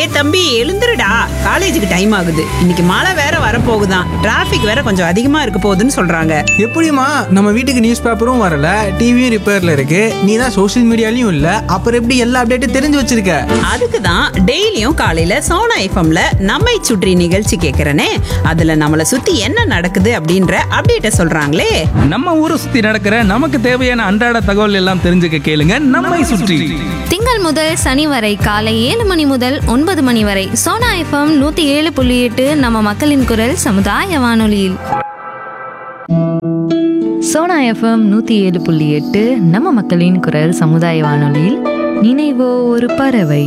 டேய் தம்பி எழுந்துருடா காலேஜுக்கு டைம் ஆகுது இன்னைக்கு மழை வேற வரப்போகுதாம் டிராஃபிக் வேற கொஞ்சம் அதிகமா இருக்க போகுதுன்னு சொல்றாங்க எப்படிம்மா நம்ம வீட்டுக்கு நியூஸ் பேப்பரும் வரல டிவியும் ரிப்பேர்ல இருக்கு நீ தான் சோஷியல் மீடியாலையும் இல்ல அப்புறம் எப்படி எல்லா அப்டேட்டும் தெரிஞ்சு வச்சிருக்க அதுக்கு தான் டெய்லியும் காலையில சோனா எஃப்எம்ல நம்மை சுற்றி நிகழ்ச்சி கேட்கறனே அதுல நம்மளை சுத்தி என்ன நடக்குது அப்படின்ற அப்டேட்ட சொல்றாங்களே நம்ம ஊரை சுத்தி நடக்கிற நமக்கு தேவையான அன்றாட தகவல் எல்லாம் தெரிஞ்சுக்க கேளுங்க நம்மை சுற்றி திங்கள் முதல் சனி வரை காலை ஏழு மணி முதல் ஒன்பது மணி வரை சோனா எஃப்எம் நூத்தி ஏழு புள்ளி எட்டு நம்ம மக்களின் குரல் சமுதாய வானொலியில் சோனா எஃப்எம் நூற்றி ஏழு புள்ளி எட்டு நம்ம மக்களின் குரல் சமுதாய வானொலியில் நினைவோ ஒரு பறவை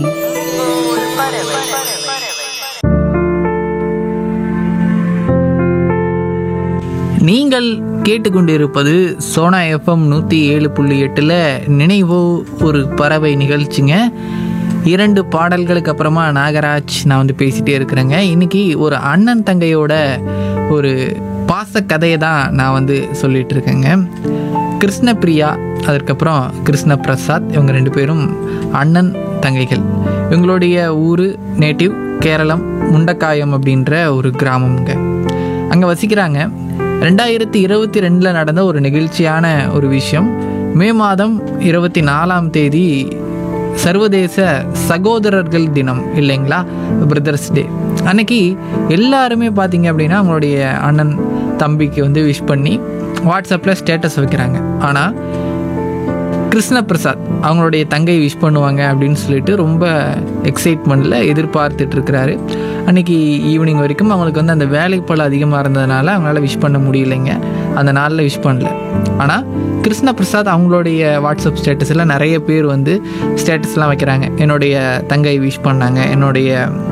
நீங்கள் கேட்டுக்கொண்டிருப்பது சோனா எஃப்எம் நூற்றி ஏழு புள்ளி எட்டில் நினைவோ ஒரு பறவை நிகழ்ச்சிங்க இரண்டு பாடல்களுக்கு அப்புறமா நாகராஜ் நான் வந்து பேசிகிட்டே இருக்கிறேங்க இன்னைக்கு ஒரு அண்ணன் தங்கையோட ஒரு பாச கதையை தான் நான் வந்து சொல்லிட்டு இருக்கேங்க கிருஷ்ணபிரியா அதற்கப்புறம் கிருஷ்ண பிரசாத் இவங்க ரெண்டு பேரும் அண்ணன் தங்கைகள் இவங்களுடைய ஊர் நேட்டிவ் கேரளம் முண்டக்காயம் அப்படின்ற ஒரு கிராமம்ங்க அங்கே வசிக்கிறாங்க ரெண்டாயிரத்தி இருபத்தி ரெண்டில் நடந்த ஒரு நிகழ்ச்சியான ஒரு விஷயம் மே மாதம் இருபத்தி நாலாம் தேதி சர்வதேச சகோதரர்கள் தினம் இல்லைங்களா பிரதர்ஸ் டே அன்னைக்கு எல்லாருமே பார்த்தீங்க அப்படின்னா அவங்களுடைய அண்ணன் தம்பிக்கு வந்து விஷ் பண்ணி வாட்ஸ்அப்பில் ஸ்டேட்டஸ் வைக்கிறாங்க ஆனால் கிருஷ்ண பிரசாத் அவங்களுடைய தங்கை விஷ் பண்ணுவாங்க அப்படின்னு சொல்லிட்டு ரொம்ப எக்ஸைட்மெண்ட்டில் எதிர்பார்த்துட்டு இருக்கிறாரு அன்னைக்கு ஈவினிங் வரைக்கும் அவங்களுக்கு வந்து அந்த வேலைப்பள அதிகமாக இருந்ததுனால அவங்களால விஷ் பண்ண முடியலைங்க அந்த நாளில் விஷ் பண்ணல ஆனால் கிருஷ்ண பிரசாத் அவங்களுடைய வாட்ஸ்அப் ஸ்டேட்டஸில் நிறைய பேர் வந்து ஸ்டேட்டஸ்லாம் வைக்கிறாங்க என்னுடைய தங்கை விஷ் பண்ணாங்க என்னுடைய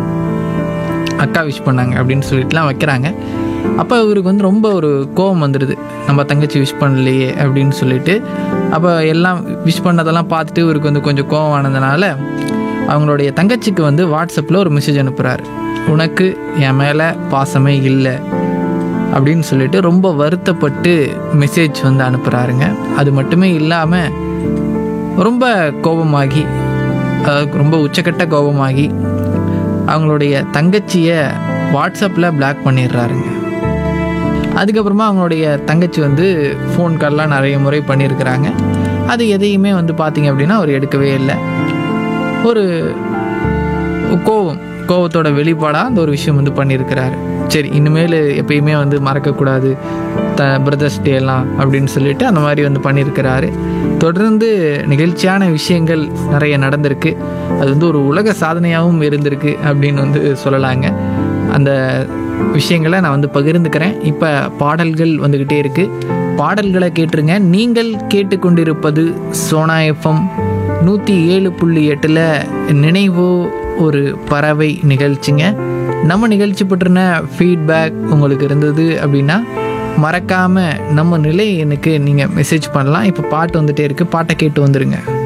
அக்கா விஷ் பண்ணாங்க அப்படின்னு சொல்லிட்டுலாம் வைக்கிறாங்க அப்போ இவருக்கு வந்து ரொம்ப ஒரு கோபம் வந்துடுது நம்ம தங்கச்சி விஷ் பண்ணலையே அப்படின்னு சொல்லிட்டு அப்போ எல்லாம் விஷ் பண்ணதெல்லாம் பார்த்துட்டு இவருக்கு வந்து கொஞ்சம் கோபம் ஆனதுனால அவங்களுடைய தங்கச்சிக்கு வந்து வாட்ஸ்அப்பில் ஒரு மெசேஜ் அனுப்புகிறாரு உனக்கு என் மேலே பாசமே இல்லை அப்படின்னு சொல்லிட்டு ரொம்ப வருத்தப்பட்டு மெசேஜ் வந்து அனுப்புகிறாருங்க அது மட்டுமே இல்லாமல் ரொம்ப கோபமாகி அதாவது ரொம்ப உச்சக்கட்ட கோபமாகி அவங்களுடைய தங்கச்சியை வாட்ஸ்அப்பில் பிளாக் பண்ணிடுறாருங்க அதுக்கப்புறமா அவங்களுடைய தங்கச்சி வந்து ஃபோன் கால்லாம் நிறைய முறை பண்ணியிருக்கிறாங்க அது எதையுமே வந்து பார்த்தீங்க அப்படின்னா அவர் எடுக்கவே இல்லை ஒரு கோவம் கோவத்தோட வெளிப்பாடாக அந்த ஒரு விஷயம் வந்து பண்ணியிருக்கிறாரு சரி இனிமேல் எப்பயுமே வந்து மறக்கக்கூடாது த பிரதர்ஸ் டே எல்லாம் அப்படின்னு சொல்லிட்டு அந்த மாதிரி வந்து பண்ணியிருக்கிறாரு தொடர்ந்து நிகழ்ச்சியான விஷயங்கள் நிறைய நடந்திருக்கு அது வந்து ஒரு உலக சாதனையாகவும் இருந்திருக்கு அப்படின்னு வந்து சொல்லலாங்க அந்த விஷயங்களை நான் வந்து பகிர்ந்துக்கிறேன் இப்போ பாடல்கள் வந்துக்கிட்டே இருக்குது பாடல்களை கேட்டுருங்க நீங்கள் கேட்டுக்கொண்டிருப்பது சோனா எஃப்எம் நூற்றி ஏழு புள்ளி எட்டில் நினைவோ ஒரு பறவை நிகழ்ச்சிங்க நம்ம நிகழ்ச்சி பற்றின ஃபீட்பேக் உங்களுக்கு இருந்தது அப்படின்னா மறக்காமல் நம்ம நிலை எனக்கு நீங்கள் மெசேஜ் பண்ணலாம் இப்போ பாட்டு வந்துட்டே இருக்குது பாட்டை கேட்டு வந்துடுங்க